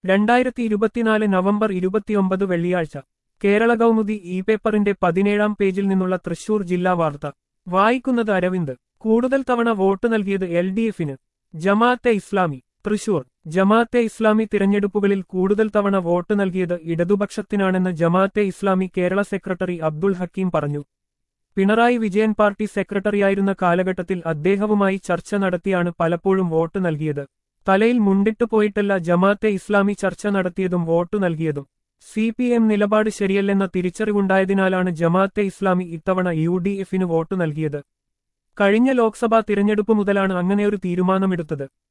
രണ്ടായിരത്തി ഇരുപത്തിനാല് നവംബർ ഇരുപത്തിയൊമ്പത് വെള്ളിയാഴ്ച കേരള കൗമുദി ഇ പേപ്പറിന്റെ പതിനേഴാം പേജിൽ നിന്നുള്ള തൃശൂർ ജില്ലാ വാർത്ത വായിക്കുന്നത് അരവിന്ദ് കൂടുതൽ തവണ വോട്ട് നൽകിയത് എൽ ഡി എഫിന് ജമാഅത്തെ ഇസ്ലാമി തൃശൂർ ജമാഅത്തെ ഇസ്ലാമി തിരഞ്ഞെടുപ്പുകളിൽ കൂടുതൽ തവണ വോട്ട് നൽകിയത് ഇടതുപക്ഷത്തിനാണെന്ന് ജമാഅത്തെ ഇസ്ലാമി കേരള സെക്രട്ടറി അബ്ദുൾ ഹക്കീം പറഞ്ഞു പിണറായി വിജയൻ പാർട്ടി സെക്രട്ടറിയായിരുന്ന കാലഘട്ടത്തിൽ അദ്ദേഹവുമായി ചർച്ച നടത്തിയാണ് പലപ്പോഴും വോട്ട് നൽകിയത് തലയിൽ മുണ്ടിട്ടു പോയിട്ടല്ല ജമാഅത്തെ ഇസ്ലാമി ചർച്ച നടത്തിയതും വോട്ടു നൽകിയതും സി പി എം നിലപാട് ശരിയല്ലെന്ന തിരിച്ചറിവുണ്ടായതിനാലാണ് ജമാഅത്തെ ഇസ്ലാമി ഇത്തവണ യു ഡി എഫിന് വോട്ടു നൽകിയത് കഴിഞ്ഞ ലോക്സഭാ തിരഞ്ഞെടുപ്പ് മുതലാണ് അങ്ങനെയൊരു തീരുമാനമെടുത്തത്